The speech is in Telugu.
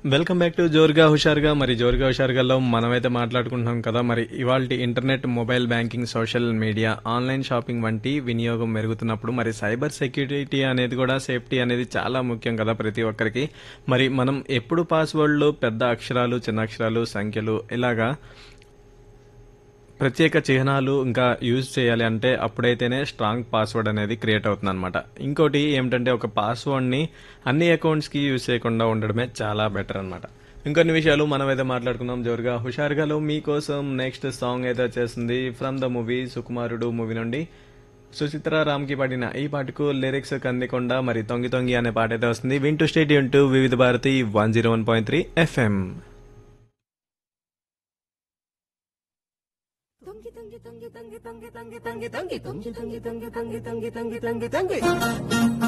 వెల్కమ్ బ్యాక్ టు జోరుగా హుషారుగా మరి జోరుగా హుషారుగాలో మనమైతే మాట్లాడుకుంటున్నాం కదా మరి ఇవాళ internet mobile banking social media online shopping వంటి వినియోగం మెరుగుతున్నప్పుడు మరి సైబర్ సెక్యూరిటీ అనేది కూడా సేఫ్టీ అనేది చాలా ముఖ్యం కదా ప్రతి ఒక్కరికి మరి మనం ఎప్పుడు పాస్వర్డ్లు పెద్ద అక్షరాలు చిన్న అక్షరాలు సంఖ్యలు ఇలాగా ప్రత్యేక చిహ్నాలు ఇంకా యూజ్ చేయాలి అంటే అప్పుడైతేనే స్ట్రాంగ్ పాస్వర్డ్ అనేది క్రియేట్ అవుతుంది అనమాట ఇంకోటి ఏమిటంటే ఒక పాస్వర్డ్ని అన్ని అకౌంట్స్కి యూజ్ చేయకుండా ఉండడమే చాలా బెటర్ అనమాట ఇంకొన్ని విషయాలు మనం అయితే మాట్లాడుకుందాం జోరుగా హుషారుగాలో మీకోసం నెక్స్ట్ సాంగ్ అయితే వచ్చేసింది from the movie Sukumarudu movie నుండి సుచిత్ర రామ్కి పాడిన ఈ పాటకు లిరిక్స్ కందికొండ మరి తొంగి తొంగి అనే పాట అయితే వస్తుంది వింటూ state to Vividh Bharati one zero one point three FM తంగి తంగి తంగి తంగి తంగి తంగి తంగి తంగి తంగి తంగి తంగి తంగి తంగి తంగి తంగి తంగి